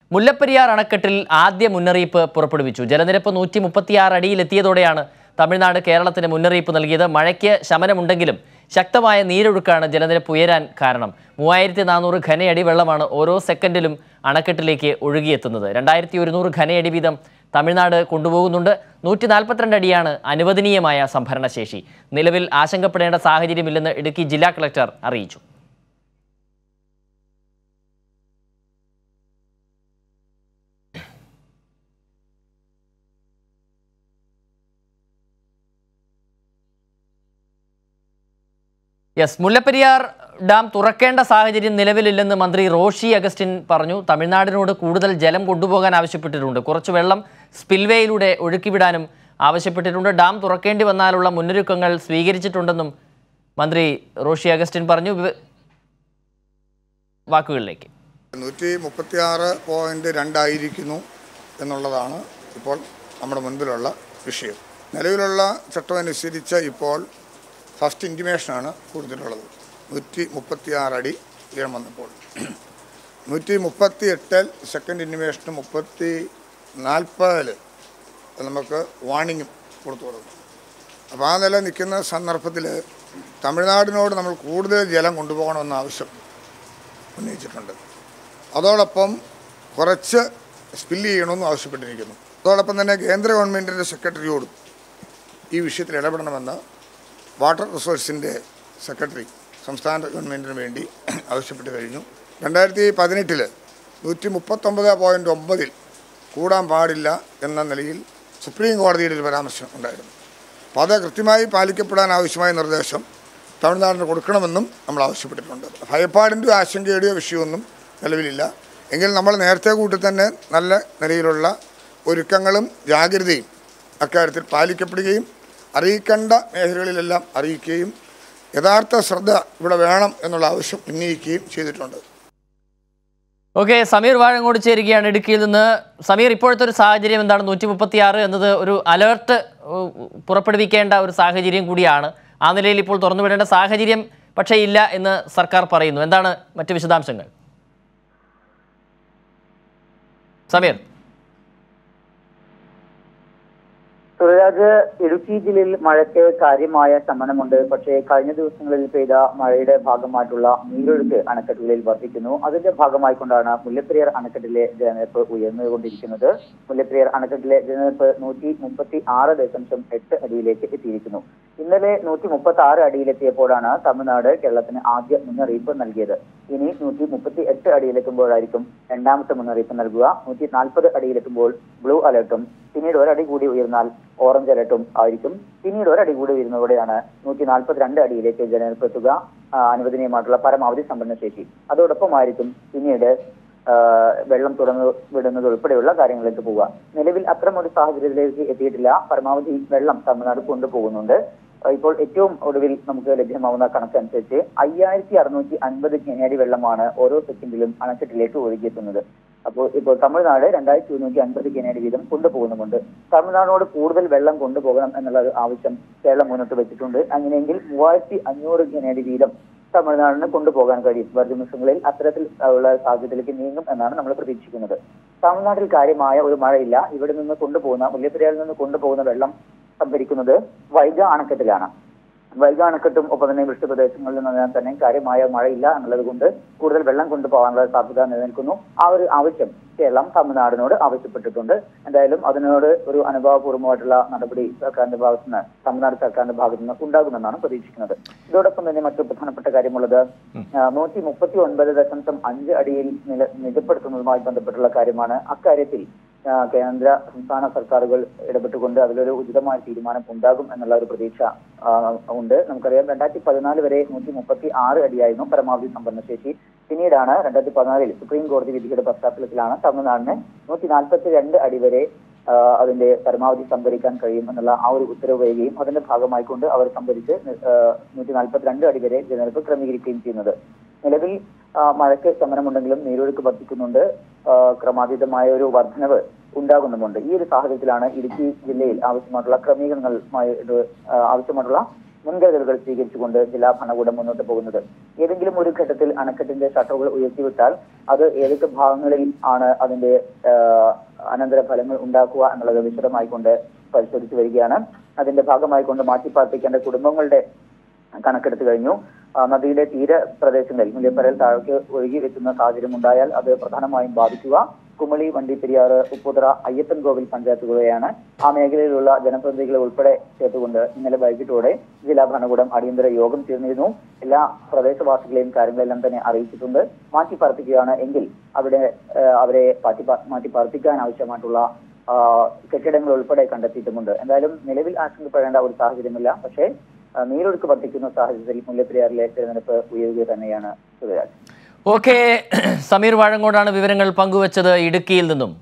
മുല്ലപ്പെരിയാർ അണക്കെട്ടിൽ ആദ്യ മുന്നറിയിപ്പ് പുറപ്പെടുവിച്ചു ജലനിരപ്പ് നൂറ്റി മുപ്പത്തിയാറ് അടിയിലെത്തിയതോടെയാണ് തമിഴ്നാട് കേരളത്തിന് മുന്നറിയിപ്പ് നൽകിയത് മഴയ്ക്ക് ശമനമുണ്ടെങ്കിലും ശക്തമായ നീരൊഴുക്കാണ് ജലനിരപ്പ് ഉയരാൻ കാരണം മൂവായിരത്തി നാനൂറ് ഘനയടി വെള്ളമാണ് ഓരോ സെക്കൻഡിലും അണക്കെട്ടിലേക്ക് ഒഴുകിയെത്തുന്നത് രണ്ടായിരത്തി ഒരുന്നൂറ് ഘനയടി വീതം തമിഴ്നാട് കൊണ്ടുപോകുന്നുണ്ട് നൂറ്റി നാൽപ്പത്തിരണ്ട് അടിയാണ് അനുവദനീയമായ സംഭരണശേഷി നിലവിൽ ആശങ്കപ്പെടേണ്ട സാഹചര്യമില്ലെന്ന് ഇടുക്കി ജില്ലാ കളക്ടർ അറിയിച്ചു യെസ് മുല്ലപ്പെരിയാർ ഡാം തുറക്കേണ്ട സാഹചര്യം നിലവിലില്ലെന്ന് മന്ത്രി റോഷി അഗസ്റ്റിൻ പറഞ്ഞു തമിഴ്നാടിനോട് കൂടുതൽ ജലം കൊണ്ടുപോകാൻ ആവശ്യപ്പെട്ടിട്ടുണ്ട് കുറച്ച് വെള്ളം സ്പിൽവേയിലൂടെ ഒഴുക്കിവിടാനും ആവശ്യപ്പെട്ടിട്ടുണ്ട് ഡാം തുറക്കേണ്ടി വന്നാലുള്ള മുന്നൊരുക്കങ്ങൾ സ്വീകരിച്ചിട്ടുണ്ടെന്നും മന്ത്രി റോഷി അഗസ്റ്റിൻ പറഞ്ഞു വിവ- വാക്കുകളിലേക്ക് നൂറ്റി മുപ്പത്തിയാറ് പോയിൻറ്റ് രണ്ടായിരിക്കുന്നു എന്നുള്ളതാണ് ഇപ്പോൾ നമ്മുടെ മുൻപിലുള്ള വിഷയം നിലവിലുള്ള ചട്ടമനുസരിച്ച് ഇപ്പോൾ ഫസ്റ്റ് ഇൻറ്റിമേഷനാണ് കൊടുത്തിട്ടുള്ളത് നൂറ്റി മുപ്പത്തിയാറ് അടി ഉയരം വന്നപ്പോൾ നൂറ്റി മുപ്പത്തി എട്ടിൽ സെക്കൻഡ് ഇൻറ്റിമേഷന് മുപ്പത്തി നാൽപ്പതിൽ നമുക്ക് വാണിംഗും കൊടുത്തു തുടങ്ങും അപ്പോൾ ആ നില നിൽക്കുന്ന സന്ദർഭത്തിൽ തമിഴ്നാടിനോട് നമ്മൾ കൂടുതൽ ജലം കൊണ്ടുപോകണമെന്ന ആവശ്യം ഉന്നയിച്ചിട്ടുണ്ട് അതോടൊപ്പം കുറച്ച് സ്പില്ല് ചെയ്യണമെന്നും ആവശ്യപ്പെട്ടിരിക്കുന്നു അതോടൊപ്പം തന്നെ കേന്ദ്ര ഗവൺമെൻറ്റിൻ്റെ സെക്രട്ടറിയോടും ഈ വിഷയത്തിൽ ഇടപെടണമെന്ന് വാട്ടർ റിസോഴ്സിൻ്റെ സെക്രട്ടറി സംസ്ഥാന ഗവൺമെൻറ്റിന് വേണ്ടി ആവശ്യപ്പെട്ട് കഴിഞ്ഞു രണ്ടായിരത്തി പതിനെട്ടിൽ നൂറ്റി മുപ്പത്തൊമ്പത് പോയിൻറ്റ് ഒമ്പതിൽ കൂടാൻ പാടില്ല എന്ന നിലയിൽ സുപ്രീം കോടതിയുടെ ഒരു പരാമർശം ഉണ്ടായിരുന്നു അപ്പോൾ അത് കൃത്യമായി പാലിക്കപ്പെടാൻ ആവശ്യമായ നിർദ്ദേശം തമിഴ്നാടിന് കൊടുക്കണമെന്നും നമ്മൾ ആവശ്യപ്പെട്ടിട്ടുണ്ട് ഭയപ്പാടിൻ്റെയോ ആശങ്കയുടെയോ വിഷയമൊന്നും നിലവിലില്ല എങ്കിൽ നമ്മൾ നേരത്തെ കൂട്ടി തന്നെ നല്ല നിലയിലുള്ള ഒരുക്കങ്ങളും ജാഗ്രതയും അക്കാര്യത്തിൽ പാലിക്കപ്പെടുകയും അറിയിക്കേണ്ട മേഖലകളിലെല്ലാം അറിയിക്കുകയും യഥാർത്ഥ ശ്രദ്ധ ഇവിടെ വേണം എന്നുള്ള ആവശ്യം ഉന്നയിക്കുകയും ചെയ്തിട്ടുണ്ട് ഓക്കെ സമീർ വാഴങ്ങോട് ചേരുകയാണ് ഇടുക്കിയിൽ നിന്ന് സമീർ ഇപ്പോഴത്തെ ഒരു സാഹചര്യം എന്താണ് നൂറ്റി മുപ്പത്തിയാറ് എന്നത് ഒരു അലേർട്ട് ഉം, പുറപ്പെടുവിക്കേണ്ട ഒരു സാഹചര്യം കൂടിയാണ് ആ നിലയിൽ ഇപ്പോൾ തുറന്നുവിടേണ്ട സാഹചര്യം പക്ഷേ ഇല്ല എന്ന് സർക്കാർ പറയുന്നു എന്താണ് മറ്റ് വിശദാംശങ്ങൾ സമീർ സുരരാജ് ഇടുക്കി ജില്ലയിൽ മഴയ്ക്ക് കാര്യമായ ശമനമുണ്ട് പക്ഷേ കഴിഞ്ഞ ദിവസങ്ങളിൽ പെയ്ത മഴയുടെ ഭാഗമായിട്ടുള്ള നീരൊഴുക്ക് അണക്കെട്ടുകളിൽ വർദ്ധിക്കുന്നു അതിന്റെ ഭാഗമായിക്കൊണ്ടാണ് മുല്ലപ്പെരിയാർ അണക്കെട്ടിലെ ജലനിരപ്പ് ഉയർന്നുകൊണ്ടിരിക്കുന്നത് മുല്ലപ്പെരിയാർ അണക്കെട്ടിലെ ജലനിരപ്പ് നൂറ്റി മുപ്പത്തി ആറ് ദശാംശം എട്ട് അടിയിലേക്ക് എത്തിയിരിക്കുന്നു ഇന്നലെ നൂറ്റി മുപ്പത്തി ആറ് അടിയിലെത്തിയപ്പോഴാണ് തമിഴ്നാട് കേരളത്തിന് ആദ്യ മുന്നറിയിപ്പ് നൽകിയത് ഇനി നൂറ്റി മുപ്പത്തി എട്ട് അടിയിലെത്തുമ്പോഴായിരിക്കും രണ്ടാമത്തെ മുന്നറിയിപ്പ് നൽകുക നൂറ്റി നാൽപ്പത് അടിയിലെത്തുമ്പോൾ ബ്ലൂ അലർട്ടും പിന്നീട് ഒരടി കൂടി ഉയർന്നാൽ ഓറഞ്ച് അലർട്ടും ആയിരിക്കും പിന്നീട് ഒരടി കൂടി ഉയരുന്നതോടെയാണ് നൂറ്റി നാൽപ്പത്തിരണ്ട് അടിയിലേക്ക് ജലനിരപ്പ് എത്തുക ആ, അനുവദനീയമായിട്ടുള്ള പരമാവധി സംഭരണശേഷി അതോടൊപ്പമായിരിക്കും പിന്നീട് ആ, വെള്ളം തുറന്നു വിടുന്നത് ഉൾപ്പെടെയുള്ള കാര്യങ്ങളിലേക്ക് പോവുക നിലവിൽ അത്തരം ഒരു സാഹചര്യത്തിലേക്ക് എത്തിയിട്ടില്ല പരമാവധി വെള്ളം തമിഴ്നാട് കൊണ്ടുപോകുന്നുണ്ട് ആ, ഇപ്പോൾ ഏറ്റവും ഒടുവിൽ നമുക്ക് ലഭ്യമാവുന്ന കണക്കനുസരിച്ച് അയ്യായിരത്തി അറുന്നൂറ്റി അൻപത് ഘനയടി വെള്ളമാണ് ഓരോ സെക്കൻഡിലും അണക്കെട്ടിലേക്ക് ഒഴുകിയെത്തുന്നത് അപ്പോൾ ഇപ്പോൾ തമിഴ്നാട് രണ്ടായിരത്തി ഒരുന്നൂറ്റി അൻപത് ഘനയടി വീതം കൊണ്ടുപോകുന്നുമുണ്ട് തമിഴ്നാടിനോട് കൂടുതൽ വെള്ളം കൊണ്ടുപോകണം എന്നുള്ള ഒരു ആവശ്യം കേരളം മുന്നോട്ട് വെച്ചിട്ടുണ്ട് അങ്ങനെയെങ്കിൽ മൂവായിരത്തി അഞ്ഞൂറ് ഘനയടി വീതം തമിഴ്നാടിന് കൊണ്ടുപോകാൻ കഴിയും വരും ദിവസങ്ങളിൽ അത്തരത്തിൽ ഉള്ള സാഹചര്യത്തിലേക്ക് നീങ്ങും എന്നാണ് നമ്മൾ പ്രതീക്ഷിക്കുന്നത് തമിഴ്നാട്ടിൽ കാര്യമായ ഒരു മഴയില്ല ഇവിടെ നിന്ന് കൊണ്ടുപോകുന്ന മുല്ലപ്പെരിയാറിൽ നിന്ന് കൊണ്ടുപോകുന്ന വെള്ളം സംഭരിക്കുന്നത് വൈഗ അണക്കെട്ടിലാണ് വൈഗ അണക്കെട്ടും ഒപ്പം തന്നെ വൃഷ്ടിപ്രദേശങ്ങളിൽ നിന്ന് തന്നെ കാര്യമായ മഴയില്ല എന്നുള്ളത് കൊണ്ട് കൂടുതൽ വെള്ളം കൊണ്ടുപോകാനുള്ള സാധ്യത നിലനിൽക്കുന്നു ആ ഒരു ആവശ്യം കേരളം തമിഴ്നാടിനോട് ആവശ്യപ്പെട്ടിട്ടുണ്ട് എന്തായാലും അതിനോട് ഒരു അനുഭവപൂർവ്വമായിട്ടുള്ള നടപടി സർക്കാരിന്റെ ഭാഗത്തു നിന്ന് തമിഴ്നാട് സർക്കാരിന്റെ ഭാഗത്തു നിന്ന് ഉണ്ടാകുമെന്നാണ് പ്രതീക്ഷിക്കുന്നത് ഇതോടൊപ്പം തന്നെ മറ്റു പ്രധാനപ്പെട്ട കാര്യമുള്ളത് നൂറ്റി മുപ്പത്തി ഒൻപത് ദശാംശം അഞ്ച് അടിയിൽ നില നിജപ്പെടുത്തുന്നതുമായി ബന്ധപ്പെട്ടുള്ള കാര്യമാണ് അക്കാര്യത്തിൽ ആ, കേന്ദ്ര സംസ്ഥാന സർക്കാരുകൾ ഇടപെട്ടുകൊണ്ട് അതിലൊരു ഉചിതമായ തീരുമാനം ഉണ്ടാകും എന്നുള്ള ഒരു പ്രതീക്ഷ ആ, ഉണ്ട് നമുക്കറിയാം രണ്ടായിരത്തി പതിനാല് വരെ നൂറ്റി മുപ്പത്തി ആറ് അടിയായിരുന്നു പരമാവധി സംഭരണശേഷി പിന്നീടാണ് രണ്ടായിരത്തി പതിനാലിൽ സുപ്രീം കോടതി വിധിയുടെ പശ്ചാത്തലത്തിലാണ് തമിഴ്നാടിന് നൂറ്റി നാൽപ്പത്തി രണ്ട് അടി വരെ ആ, അതിന്റെ പരമാവധി സംഭരിക്കാൻ കഴിയും എന്നുള്ള ആ ഒരു ഉത്തരവ് വരികയും അതിന്റെ ഭാഗമായിക്കൊണ്ട് അവർ സംഭരിച്ച് നൂറ്റി നാൽപ്പത്തിരണ്ട് അടി വരെ ജലനിരപ്പ് ക്രമീകരിക്കുകയും ചെയ്യുന്നത് നിലവിൽ ആ, മഴയ്ക്ക് ശമനമുണ്ടെങ്കിലും നീരൊഴുക്ക് വർദ്ധിക്കുന്നുണ്ട് ആ, ക്രമാതീതമായ ഒരു വർധനവ് ഉണ്ടാകുന്നുമുണ്ട് ഈ ഒരു സാഹചര്യത്തിലാണ് ഇടുക്കി ജില്ലയിൽ ആവശ്യമായിട്ടുള്ള ക്രമീകരണങ്ങളുമായി ഇത്, ആ, ആവശ്യമായിട്ടുള്ള മുൻകരുതലുകൾ സ്വീകരിച്ചുകൊണ്ട് ജില്ലാ ഭരണകൂടം മുന്നോട്ട് പോകുന്നത് ഏതെങ്കിലും ഒരു ഘട്ടത്തിൽ അണക്കെട്ടിന്റെ ഷട്ടറുകൾ ഉയർത്തിവിട്ടാൽ അത് ഏതൊക്കെ ഭാഗങ്ങളിൽ ആണ് അതിന്റെ ആഹ്, അനന്തര ഫലങ്ങൾ ഉണ്ടാക്കുക എന്നുള്ളത് വിശദമായിക്കൊണ്ട് പരിശോധിച്ചു വരികയാണ് അതിന്റെ ഭാഗമായിക്കൊണ്ട് മാറ്റിപ്പാർപ്പിക്കേണ്ട കുടുംബങ്ങളുടെ കണക്കെടുത്തു കഴിഞ്ഞു ആ, നദിയുടെ തീര പ്രദേശങ്ങളിൽ മുല്ലപ്പരൽ താഴേക്ക് ഒഴുകി എത്തുന്ന സാഹചര്യം ഉണ്ടായാൽ അത് പ്രധാനമായും ബാധിക്കുക കുമളി വണ്ടിപ്പെരിയാറ് ഉപ്പുതറ അയ്യപ്പൻ കോവിൽ പഞ്ചായത്തുകളെയാണ് ആ മേഖലയിലുള്ള ജനപ്രതിനിധികളെ ഉൾപ്പെടെ ചേർത്തുകൊണ്ട് ഇന്നലെ വൈകിട്ടോടെ ജില്ലാ ഭരണകൂടം അടിയന്തര യോഗം ചേർന്നിരുന്നു എല്ലാ പ്രദേശവാസികളെയും കാര്യങ്ങളെല്ലാം തന്നെ അറിയിച്ചിട്ടുണ്ട് മാറ്റി പാർപ്പിക്കുകയാണ് എങ്കിൽ അവിടെ ആ, അവരെ മാറ്റി പാ- മാറ്റി പാർപ്പിക്കാൻ ആവശ്യമായിട്ടുള്ള ആ, കെട്ടിടങ്ങൾ ഉൾപ്പെടെ കണ്ടെത്തിയിട്ടുമുണ്ട് എന്തായാലും നിലവിൽ ആശങ്കപ്പെടേണ്ട ഒരു സാഹചര്യമില്ല പക്ഷേ ആ, നീരൊഴുക്ക് വർദ്ധിക്കുന്ന സാഹചര്യത്തിൽ മുല്ലപ്പെരിയാറിലെ തിരഞ്ഞെടുപ്പ് ഉയരുക തന്നെയാണ് സുരരാജ് ഓക്കെ സമീർ വാഴങ്ങോടാണ് വിവരങ്ങൾ പങ്കുവച്ചത് ഇടുക്കിയിൽ നിന്നും